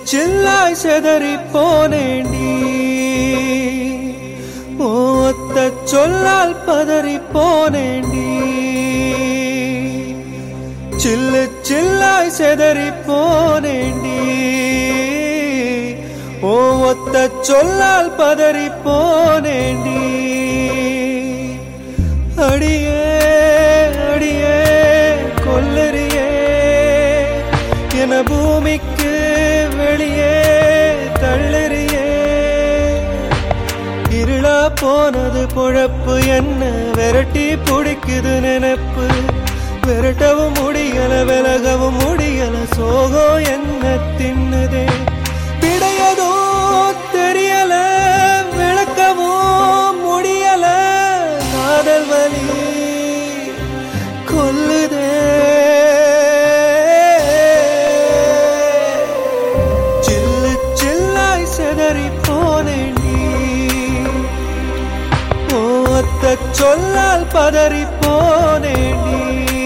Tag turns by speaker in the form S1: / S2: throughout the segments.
S1: சில்லாய் செதறி போனேண்டி ஓ ஒத்த சொல்லால் பதறி போனேண்டி சில்லு சில்லாய் செதறி போனேண்டி ஓ ஒத்த சொல்லால் பதறி போனேண்டி அடியே அடியே கொல்லறியே என பூமிக்கு வெளியே தள்ளறியே இருளா போனது பொழப்பு என்ன விரட்டி பிடிக்குது நினைப்பு விரட்டவும் முடியல விலகவும் முடியல சோகம் என்ன தின்னுதே விடையதோ தெரியல விளக்கவும் முடியல காதல் வலி கொல்லுதே சில்லு சில்லாய் செதறி போனேண்டி ஓத்த சொல்லால் பதறி போனேண்டி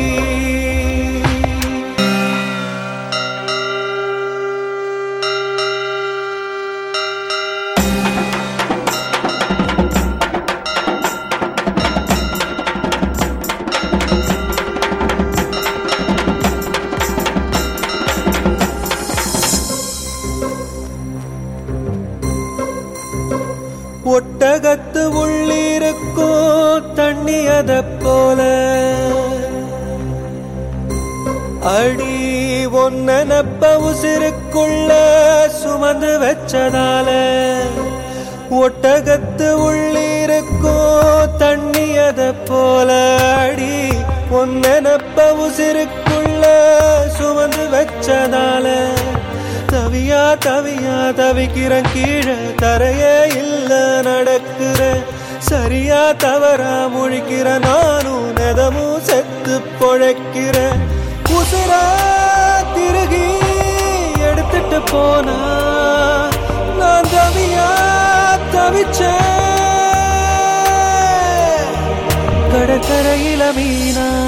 S1: ஒட்டகத்து உள்ளிருக்கோ தண்ணி அத போல அடி ஒன்னப்ப உசிருக்குள்ள சுமந்து வச்சதால ஒட்டகத்து உள்ளிருக்கோ தண்ணி அத போல அடி ஒன்னப்ப உசிருக்குள்ள சுமந்து வச்சதால தவியா தவியா தவிக்கிறேன் கீழே தரையே இல்ல நடக்கிற சரியா தவறா முழிக்கிற நானும் நெதமும் செத்து பொழைக்கிற உசுரா திருகி எடுத்துட்டு போனா நான் தவியா தவிச்சேன் கடற்கரையில மீனா